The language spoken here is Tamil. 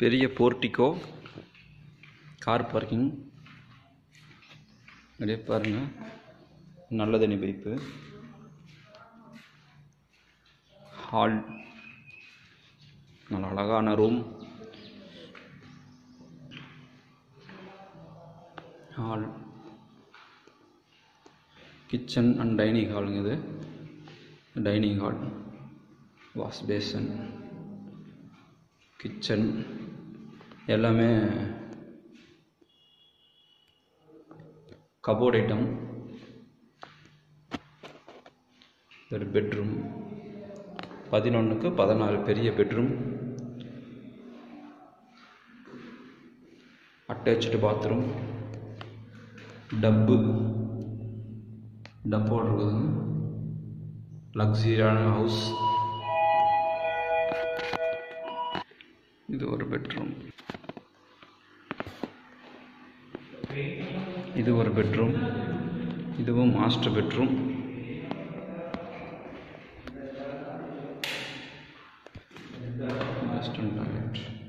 பெரிய போர்ட்டிகோ கார் பார்க்கிங் அப்படியே பாருங்கள் நல்ல தண்ணி பைப்பு ஹால் நல்ல அழகான room hall kitchen and dining ஹாலுங்க இது dining hall wash basin kitchen எல்லாமே கபோர்ட் ஐட்டம் ஒரு பெட்ரூம் பதினொன்றுக்கு பதினாறு பெரிய பெட்ரூம் அட்டாச்சு பாத்ரூம் டப்பு டப்போடு இருக்குதுங்க லக்ஸரியான ஹவுஸ் இது ஒரு பெட்ரூம் இது ஒரு பெட்ரூம் இதுவும் மாஸ்டர் பெட்ரூம் வெஸ்டர்ன் டாய்லெட்